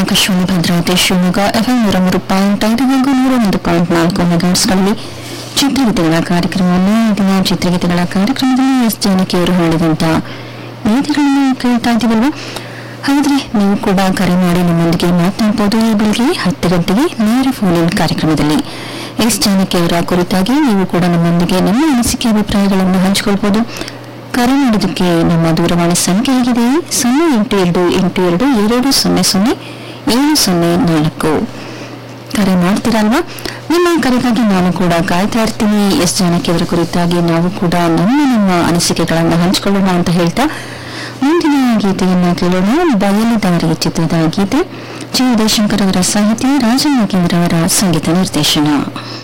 Akashvani Bhadravati Shivamogga FM ನೂರ ಮೂರು point ಐದು ಹಾಗೂ ನೂರ ಒಂದು ಪಾಯಿಂಟ್ ನಾಲ್ಕು ಮೆಗಾಟ್ಸ್ಗಳಲ್ಲಿ ಚಿತ್ರಗೀತೆಗಳ ಕಾರ್ಯಕ್ರಮವನ್ನು ಈ ದಿನ ಚಿತ್ರಗೀತೆಗಳ ಕಾರ್ಯಕ್ರಮದಲ್ಲಿ ಎಸ್ ಜಾನಕಿಯವರು ಹೇಳಿದಂತ ಗೀತೆಗಳನ್ನು ಕೇಳ್ತಾ ಇದ್ದೀವಲ್ವಾ ಹಾಗಾದ್ರೆ ನೀವು ಕೂಡ ಕರೆ ಮಾಡಿ ನಮ್ಮೊಂದಿಗೆ ಮಾತನಾಡಬಹುದು ಈ ಬೆಳಿಗ್ಗೆ ಹತ್ತು ಗಂಟೆಗೆ ನೇರ ಫೋನ್ ಇನ್ ಕಾರ್ಯಕ್ರಮದಲ್ಲಿ ಎಸ್ ಜಾನಕಿಯವರ ಕುರಿತಾಗಿ ನೀವು ಕೂಡ ನಮ್ಮೊಂದಿಗೆ ನಿಮ್ಮ ಅನಿಸಿಕೆ ಅಭಿಪ್ರಾಯಗಳನ್ನು ಹಂಚಿಕೊಳ್ಬಹುದು ಕರೆ ಮಾಡೋದಕ್ಕೆ ನಮ್ಮ ದೂರವಾಣಿ ಸಂಖ್ಯೆ ಆಗಿದೆ ಸೊನ್ನೆ ಎಂಟು ಎರಡು ಎಂಟು ಎರಡು ಎರಡು ಸೊನ್ನೆ ಸೊನ್ನೆ ಏಳು ಸೊನ್ನೆ ನಾಲ್ಕು ಕರೆ ಮಾಡ್ತೀರಲ್ವಾ ನಿಮ್ಮ ಕರೆಗಾಗಿ ನಾನು ಕೂಡ ಕಾಯ್ತಾ ಇರ್ತೀನಿ ಎಸ್ ಜಾನಕಿ ಅವರ ಕುರಿತಾಗಿ ನಾವು ಕೂಡ ನಮ್ಮ ನಮ್ಮ ಅನಿಸಿಕೆಗಳನ್ನು ಹಂಚಿಕೊಳ್ಳೋಣ ಅಂತ ಹೇಳ್ತಾ ಮುಂದಿನ ಗೀತೆಯನ್ನ ಕೇಳೋಣ ಬಯಲುದಾರಿ ಚಿತ್ರದ ಗೀತೆ ಜಿ ಉದಯಶಂಕರ್ ಅವರ ಸಾಹಿತ್ಯ ರಾಜನಾಗೇಂದ್ರ ಅವರ ಸಂಗೀತ ನಿರ್ದೇಶನ